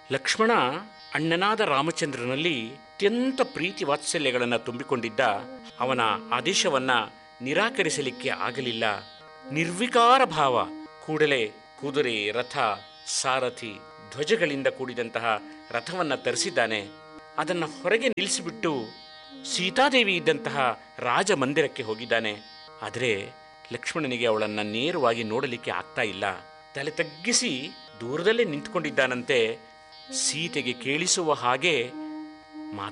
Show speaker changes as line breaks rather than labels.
ಲಕ್ಷ್ಮಣ ಅಣ್ಣನಾದ ರಾಮಚಂದ್ರನಲ್ಲಿ ಅತ್ಯಂತ ಪ್ರೀತಿ ವಾತ್ಸಲ್ಯಗಳನ್ನು ತುಂಬಿಕೊಂಡಿದ್ದ ಅವನ ಆದೇಶವನ್ನ ನಿರಾಕರಿಸಲಿಕ್ಕೆ ಆಗಲಿಲ್ಲ ನಿರ್ವಿಕಾರ ಭಾವ ಕೂಡಲೇ ಕುದುರೆ ರಥ ಸಾರಥಿ ಧ್ವಜಗಳಿಂದ ಕೂಡಿದಂತಹ ರಥವನ್ನ ತರಿಸಿದ್ದಾನೆ ಅದನ್ನ ಹೊರಗೆ ನಿಲ್ಲಿಸಿಬಿಟ್ಟು ಸೀತಾದೇವಿ ಇದ್ದಂತಹ ರಾಜ ಮಂದಿರಕ್ಕೆ ಹೋಗಿದ್ದಾನೆ ಆದರೆ ಲಕ್ಷ್ಮಣನಿಗೆ ಅವಳನ್ನ ನೇರವಾಗಿ ನೋಡಲಿಕ್ಕೆ ಆಗ್ತಾ ಇಲ್ಲ ತಲೆ ತಗ್ಗಿಸಿ ದೂರದಲ್ಲೇ ನಿಂತ್ಕೊಂಡಿದ್ದಾನಂತೆ ಸೀತೆಗೆ ಕೇಳಿಸುವ ಹಾಗೆ